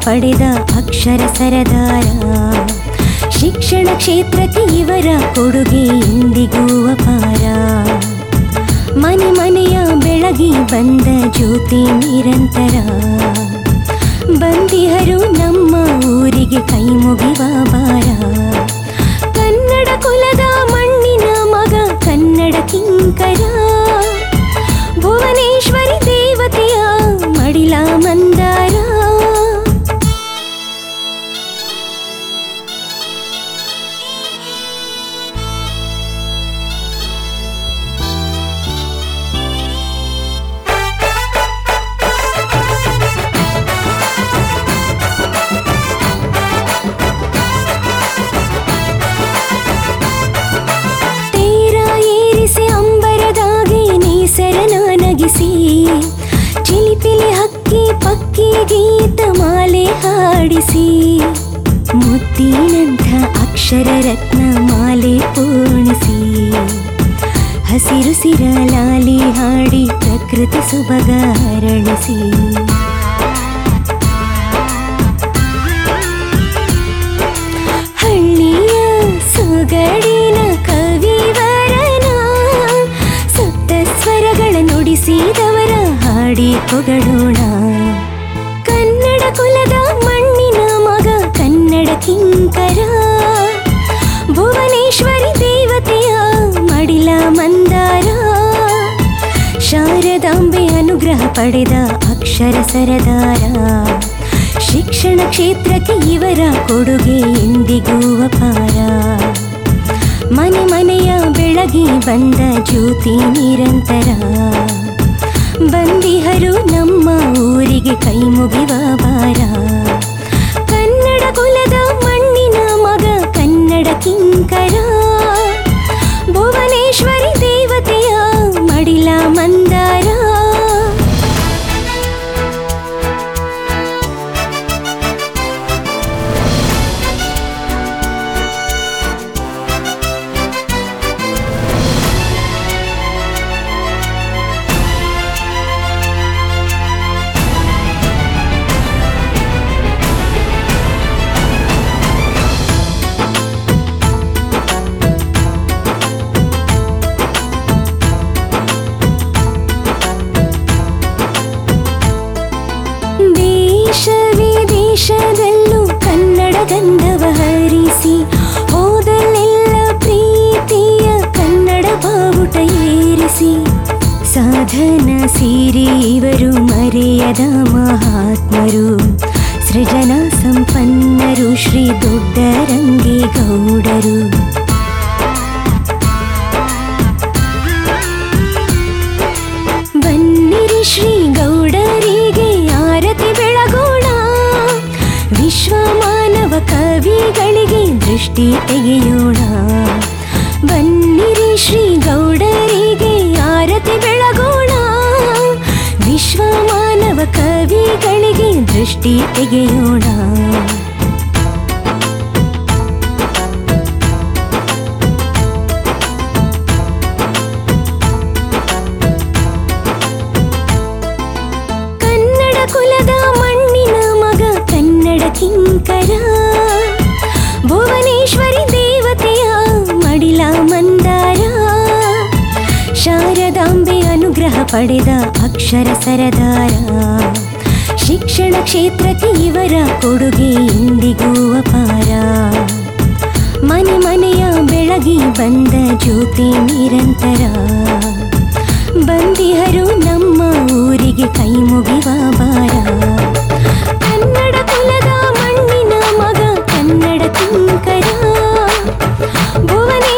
ಪಡೆದ ಅಕ್ಷರ ಸರದಾರ ಶಿಕ್ಷಣ ಕ್ಷೇತ್ರಕ್ಕೆ ಇವರ ಕೊಡುಗೆ ಇಂದಿಗೂ ಅಪಾರ ಮನೆ ಮನೆಯ ಬೆಳಗಿ ಬಂದ ಜ್ಯೋತಿ ನಿರಂತರ ಬಂದಿಹರು ನಮ್ಮ ಊರಿಗೆ ಕೈ ಮುಗಿವ ಬಾರ ಕನ್ನಡ ಕುಲದ ಮಣ್ಣಿನ ಮಗ ಕನ್ನಡ ಕಿಂಕರ ಭುವನೇಶ್ವರಿ ದೇವತೆಯ ಮಡಿಲ ಮಂದಾರ ತೇರ ಏರಿಸಿ ಅಂಬರದಾಗೆ ನೇಸರನ ನಗಿಸಿ ಚಿಲಿಪಿಲಿ ಹಕ್ಕಿ ಪಕ್ಕಿ ಗೀತ ಮಾಲೆ ಹಾಡಿಸಿ ಮುತ್ತಿನಂಥ ಅಕ್ಷರ ರತ್ನ ಮಾಲೆ ಪೂರ್ಣಿಸಿ ಹಸಿರು ಸಿರ ಲಾಲಿ ಹಾಡಿ ಪ್ರಕೃತಿ ಸುಬಗ ಹರಣಿಸಿ ಹಳ್ಳಿಯ ಸೊಗಡಿನ ಕವಿವರನ ಸಪ್ತ ಸ್ವರಗಳ ನುಡಿಸಿದವರ ಹಾಡಿ ಹೊಗಳೋಣ ಕನ್ನಡ ಕುಲದ ಮಣ್ಣಿನ ಮಗ ಕನ್ನಡ ಕಿಂಕರ ಭುವನೇಶ್ವರಿ ದೇವತೆಯ ಮಡಿಲ ಮಂದಾರ ಶಾರದಾಂಬೆ ಅನುಗ್ರಹ ಪಡೆದ ಅಕ್ಷರ ಸರದಾರ ಶಿಕ್ಷಣ ಕ್ಷೇತ್ರಕ್ಕೆ ಇವರ ಕೊಡುಗೆ ಎಂದಿಗೂ ಅಪಾರ ಮನೆ ಮನೆಯ ಬೆಳಗಿ ಬಂದ ಜ್ಯೋತಿ ನಿರಂತರ ಬಂದಿಹರು ನಮ್ಮ ಊರಿಗೆ ಕೈ ಮುಗಿವ ಬಾರ ಕನ್ನಡ ಕುಲದ ಮಣ್ಣಿನ ಮಗ ಕನ್ನಡ ಕಿಂಕರ ಭುವನೇಶ್ವರಿ ದೇವತೆಯ ಮಡಿಲ ಮಂದಾರ ದೇಶ ವಿದೇಶದಲ್ಲೂ ಕನ್ನಡ ಗಂಧವ ಹರಿಸಿ ಹೋದಲ್ಲೆಲ್ಲ ಪ್ರೀತಿಯ ಕನ್ನಡ ಬಾವುಟ ಏರಿಸಿ ಸಾಧನ ಸೀರಿ ಇವರು ಮರೆಯದ ಮಹಾತ್ಮರು ಸೃಜನಾ ಸಂಪನ್ನರು ಶ್ರೀ ದೊಡ್ಡರಂಗೇಗೌಡರು ಬನ್ನಿರಿ ಶ್ರೀ ಗೌಡರಿಗೆ ಆರತಿ ಬೆಳಗೋಣ ವಿಶ್ವ ಮಾನವ ಕವಿಗಳಿಗೆ ದೃಷ್ಟಿ ತೆಗೆಯೋಣ ಬನ್ನಿರಿ ಶ್ರೀ ಗೌಡರಿಗೆ ಆರತಿ ಬೆಳಗೋಣ ವಿಶ್ವ ಮಾನವ ಕವಿಗಳಿಗೆ ದೃಷ್ಟಿ ತೆಗೆಯೋಣ ಕನ್ನಡ ಕುಲದ ಮಣ್ಣಿನ ಮಗ ಕನ್ನಡ ಕಿಂಕರ ಭುವನೇಶ್ವರಿ ದೇವತೆಯ ಮಡಿಲ ಮಂದಾರ ಶಾರದಾಂಬೆ ಅನುಗ್ರಹ ಪಡೆದ ಅಕ್ಷರ ಸರದಾರ ಶಿಕ್ಷಣ ಕ್ಷೇತ್ರಕ್ಕೆ ಇವರ ಕೊಡುಗೆ ಇಂದಿಗೂ ಅಪಾರ ಮನೆ ಮನೆಯ ಬೆಳಗಿ ಬಂದ ಜ್ಯೋತಿ ನಿರಂತರ ಬಂದಿಹರು ನಮ್ಮ ಊರಿಗೆ ಕೈ ಮುಗಿವ ಬಾರ ಕನ್ನಡ ಕುಲದ ಮಣ್ಣಿನ ಮಗ ಕನ್ನಡ ಕಿಂಕರ ಭುವನೇ